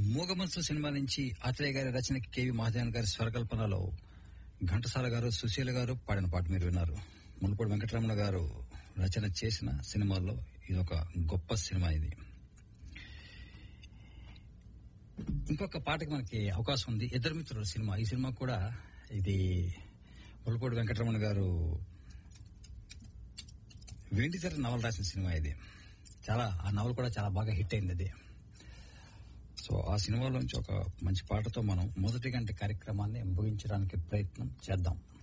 మూగమనసు cinema నుంచి ఆత్రేయ గారి రచనకి KV Mahadevan గారి స్వరకల్పనలో ఘంటసాల గారు సుశీల గారు పాడిన పాట మీరు విన్నారు మునుపూడి వెంకటరమణ గారు రచన చేసిన సినిమాల్లో ఇది ఒక గొప్ప సినిమా ఇది ఇంకొక పాటకి మనకి అవకాశం ఉంది ఇద్దరు మిత్రుల సినిమా ఈ సినిమా కూడా ఇది మునుపూడి వెంకటరమణ గారు వెండితెర నవల రాసిన సినిమా ఇది చాలా ఆ నవల కూడా చాలా బాగా హిట్ అయింది అది సో ఆ సినిమాలోంచి ఒక మంచి పాటతో మనం మొదటి గంట కార్యక్రమాన్ని ముగించడానికి ప్రయత్నం చేద్దాం